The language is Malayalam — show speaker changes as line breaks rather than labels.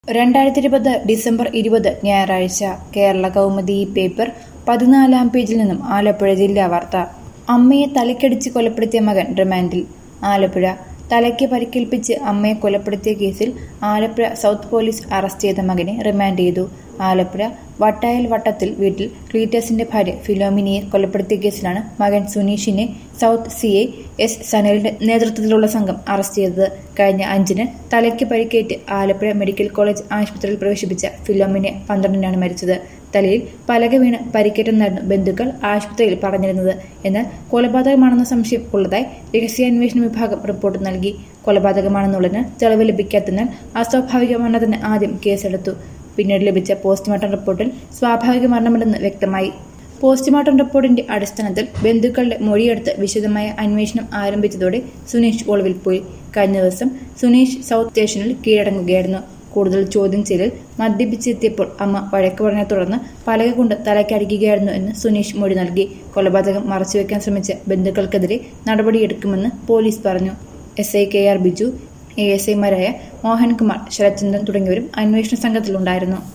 രണ്ടായിരത്തി ഇരുപത് ഡിസംബർ ഇരുപത് ഞായറാഴ്ച കേരള കൗമുദി പേപ്പർ പതിനാലാം പേജിൽ നിന്നും ആലപ്പുഴ ജില്ലാ വാർത്ത അമ്മയെ തലക്കടിച്ച് കൊലപ്പെടുത്തിയ മകൻ റിമാൻഡിൽ ആലപ്പുഴ തലയ്ക്ക് പരിക്കേൽപ്പിച്ച് അമ്മയെ കൊലപ്പെടുത്തിയ കേസിൽ ആലപ്പുഴ സൗത്ത് പോലീസ് അറസ്റ്റ് ചെയ്ത മകനെ റിമാൻഡ് ചെയ്തു ആലപ്പുഴ വട്ടായൽ വട്ടത്തിൽ വീട്ടിൽ ക്ലീറ്റസിന്റെ ഭാര്യ ഫിലോമിനിയെ കൊലപ്പെടുത്തിയ കേസിലാണ് മകൻ സുനീഷിനെ സൗത്ത് സി ഐ എസ് സനലിന്റെ നേതൃത്വത്തിലുള്ള സംഘം അറസ്റ്റ് ചെയ്തത് കഴിഞ്ഞ അഞ്ചിന് തലയ്ക്ക് പരിക്കേറ്റ് ആലപ്പുഴ മെഡിക്കൽ കോളേജ് ആശുപത്രിയിൽ പ്രവേശിപ്പിച്ച ഫിലോമിനെ പന്ത്രണ്ടിനാണ് മരിച്ചത് തലയിൽ പലക വീണ് പരിക്കേറ്റെന്നായിരുന്നു ബന്ധുക്കൾ ആശുപത്രിയിൽ പറഞ്ഞിരുന്നത് എന്നാൽ കൊലപാതകമാണെന്ന സംശയം ഉള്ളതായി രഹസ്യാന്വേഷണ വിഭാഗം റിപ്പോർട്ട് നൽകി കൊലപാതകമാണെന്നുള്ളതിന് തെളിവ് ലഭിക്കാത്തതിനാൽ അസ്വാഭാവികമാണെന്നതിന് ആദ്യം കേസെടുത്തു പിന്നീട് ലഭിച്ച പോസ്റ്റ്മോർട്ടം റിപ്പോർട്ടിൽ സ്വാഭാവിക മരണമല്ലെന്ന് വ്യക്തമായി പോസ്റ്റ്മോർട്ടം റിപ്പോർട്ടിന്റെ അടിസ്ഥാനത്തിൽ ബന്ധുക്കളുടെ മൊഴിയെടുത്ത് വിശദമായ അന്വേഷണം ആരംഭിച്ചതോടെ സുനീഷ് ഒളിവിൽ പോയി കഴിഞ്ഞ ദിവസം സുനീഷ് സൗത്ത് സ്റ്റേഷനിൽ കീഴടങ്ങുകയായിരുന്നു കൂടുതൽ ചോദ്യം ചെയ്യലിൽ മദ്യപിച്ചെത്തിയപ്പോൾ അമ്മ വഴക്ക് പറഞ്ഞെ തുടർന്ന് പലക കൊണ്ട് തലക്കടിക്കുകയായിരുന്നു എന്ന് സുനീഷ് മൊഴി നൽകി കൊലപാതകം മറച്ചുവെക്കാൻ ശ്രമിച്ച ബന്ധുക്കൾക്കെതിരെ നടപടിയെടുക്കുമെന്ന് പോലീസ് പറഞ്ഞു S I K R Biju A S ഐമാരായ മോഹൻകുമാർ ശരത്ചന്ദ്രൻ തുടങ്ങിയവരും അന്വേഷണ സംഘത്തിലുണ്ടായിരുന്നു